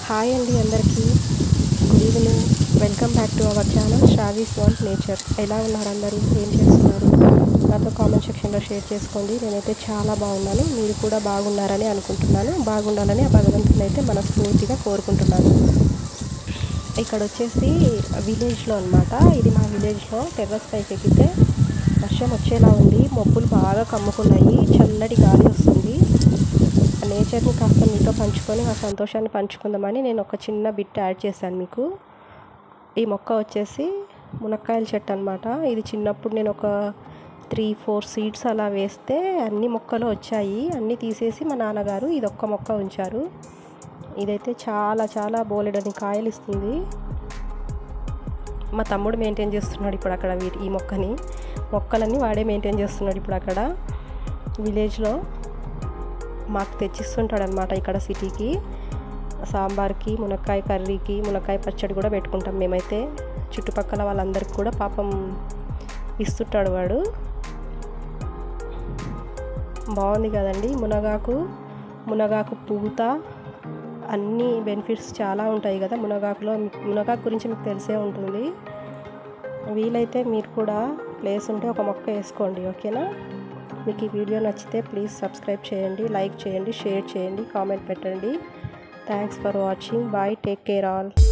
hi అండి అందరికీ good evening welcome back to our channel షావీస్ వాంట్ నేచర్ ఎలా ఉన్నారు అందరూ ఏం చేస్తున్నారు నాతో కామెంట్ సెక్షన్లో షేర్ చేసుకోండి నేనైతే చాలా బాగున్నాను మీరు కూడా బాగున్నారని అనుకుంటున్నాను బాగుండాలని ఆ భగవంతుని అయితే మనస్ఫూర్తిగా కోరుకుంటున్నాను ఇక్కడ వచ్చేసి విలేజ్లో అనమాట ఇది మా విలేజ్లో టెర్రస్ పైకి ఎక్కితే వర్షం వచ్చేలా ఉంది మబ్బులు బాగా కమ్ముకున్నాయి చల్లటి గాలి వస్తుంది ఆ నేచర్ని కాస్త మీతో పంచుకొని ఆ సంతోషాన్ని పంచుకుందామని నేను ఒక చిన్న బిట్ యాడ్ చేశాను మీకు ఈ మొక్క వచ్చేసి మునక్కాయల చెట్టు అనమాట ఇది చిన్నప్పుడు నేను ఒక త్రీ ఫోర్ సీడ్స్ అలా వేస్తే అన్ని మొక్కలు వచ్చాయి అన్నీ తీసేసి మా నాన్నగారు ఇది ఒక్క మొక్క ఉంచారు ఇదైతే చాలా చాలా బోలెడని కాయలు ఇస్తుంది మా తమ్ముడు మెయింటైన్ చేస్తున్నాడు ఇప్పుడు అక్కడ వీటి ఈ మొక్కని మొక్కలన్నీ వాడే మెయింటైన్ చేస్తున్నాడు ఇప్పుడు అక్కడ విలేజ్లో మాకు తెచ్చిస్తుంటాడు అనమాట ఇక్కడ సిటీకి సాంబార్కి మునక్కాయ కర్రీకి మునక్కాయ పచ్చడి కూడా పెట్టుకుంటాం మేమైతే చుట్టుపక్కల వాళ్ళందరికీ కూడా పాపం ఇస్తుంటాడు వాడు బాగుంది కదండి మునగాకు మునగాకు పూత అన్ని బెనిఫిట్స్ చాలా ఉంటాయి కదా మునగాకులో మునగాకు గురించి మీకు తెలిసే ఉంటుంది వీలైతే మీరు కూడా ప్లేస్ ఉంటే ఒక మొక్క వేసుకోండి ఓకేనా మీకు ఈ వీడియో నచ్చితే ప్లీజ్ సబ్స్క్రైబ్ చేయండి లైక్ చేయండి షేర్ చేయండి కామెంట్ పెట్టండి thanks for watching bye take care all